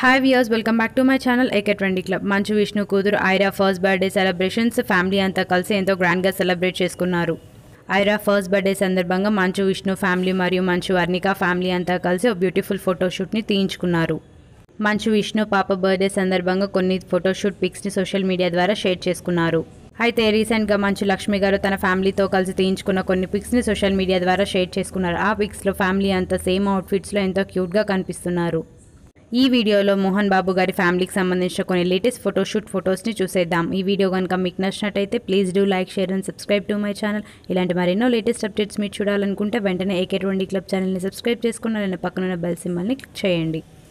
hi viewers welcome back to my channel AK twenty club Manchu Vishnu కూతురు Aira first birthday celebrations family అంతా కలిసి ఎంతో గ్రాండ్గా సెలబ్రేట్ చేసుకున్నారు ఐరా ఫస్ట్ బర్త్డే సందర్భంగా మంచు విష్ణు ఫ్యామిలీ మరియు మంచు వర్ణిక ఫ్యామిలీ అంతా కలిసి ఒక బ్యూటిఫుల్ ఫోటోషూట్ని తీయించుకున్నారు మంచు విష్ణు పాప బర్త్డే సందర్భంగా కొన్ని ఫోటోషూట్ పిక్స్ని సోషల్ మీడియా ద్వారా షేర్ చేసుకున్నారు అయితే రీసెంట్గా మంచు లక్ష్మి గారు తన ఫ్యామిలీతో కలిసి తీయించుకున్న కొన్ని పిక్స్ని సోషల్ మీడియా ద్వారా షేర్ చేసుకున్నారు ఆ పిక్స్లో ఫ్యామిలీ అంతా సేమ్ అవుట్ఫిట్స్లో ఎంతో క్యూట్గా కనిపిస్తున్నారు ఈ వీడియోలో మోహన్ బాబు గారి ఫ్యామిలీకి సంబంధించిన కొన్ని లేటెస్ట్ ఫోటోషూట్ ఫొటోస్ని చూసేద్దాం ఈ వీడియో కనుక మీకు నచ్చినట్టయితే please do like share and subscribe to my channel ఇలాంటి మరెన్నో లేటెస్ట్ అప్డేట్స్ మీరు చూడాలనుకుంటే వెంటనే ఏకే ట్వంటీ క్లబ్ ఛానల్ని సబ్స్క్రైబ్ చేసుకున్న పక్కన బెల్ సింబల్ని క్లిక్ చేయండి